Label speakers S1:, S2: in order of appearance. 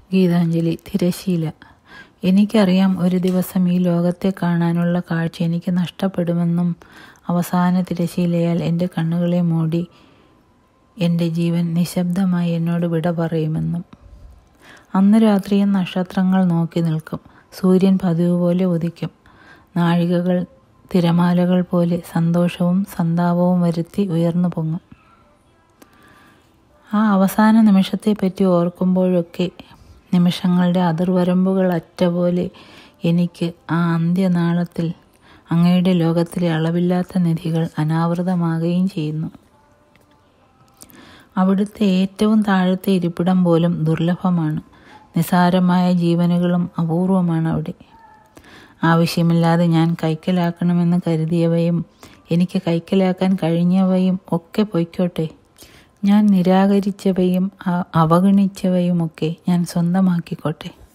S1: ഗീതാഞ്ജലി തിരശീല എനിക്കറിയാം ഒരു ദിവസം ഈ ലോകത്തെ കാണാനുള്ള കാഴ്ച എനിക്ക് നഷ്ടപ്പെടുമെന്നും അവസാന തിരശീലയാൽ എൻ്റെ കണ്ണുകളെ മൂടി എൻ്റെ ജീവൻ നിശബ്ദമായി എന്നോട് വിട പറയുമെന്നും അന്ന് രാത്രിയും നക്ഷത്രങ്ങൾ നോക്കി നിൽക്കും സൂര്യൻ പതിവ് പോലെ ഉദിക്കും നാഴികകൾ തിരമാലകൾ പോലെ സന്തോഷവും സന്താപവും വരുത്തി ഉയർന്നു പൊങ്ങും ആ അവസാന നിമിഷത്തെപ്പറ്റി ഓർക്കുമ്പോഴൊക്കെ നിമിഷങ്ങളുടെ അതിർവരമ്പുകൾ അറ്റ പോലെ എനിക്ക് ആ അന്ത്യനാളത്തിൽ അങ്ങയുടെ ലോകത്തിലെ അളവില്ലാത്ത നിധികൾ അനാവൃതമാകുകയും ചെയ്യുന്നു അവിടുത്തെ ഏറ്റവും താഴത്തെ ഇരിപ്പിടം പോലും ദുർലഭമാണ് നിസാരമായ ജീവനുകളും അപൂർവമാണ് അവിടെ ആവശ്യമില്ലാതെ ഞാൻ കൈക്കലാക്കണമെന്ന് കരുതിയവയും എനിക്ക് കൈക്കലാക്കാൻ കഴിഞ്ഞവയും ഒക്കെ പൊയ്ക്കോട്ടെ ഞാൻ നിരാകരിച്ചവയും അവഗണിച്ചവയുമൊക്കെ ഞാൻ സ്വന്തമാക്കിക്കോട്ടെ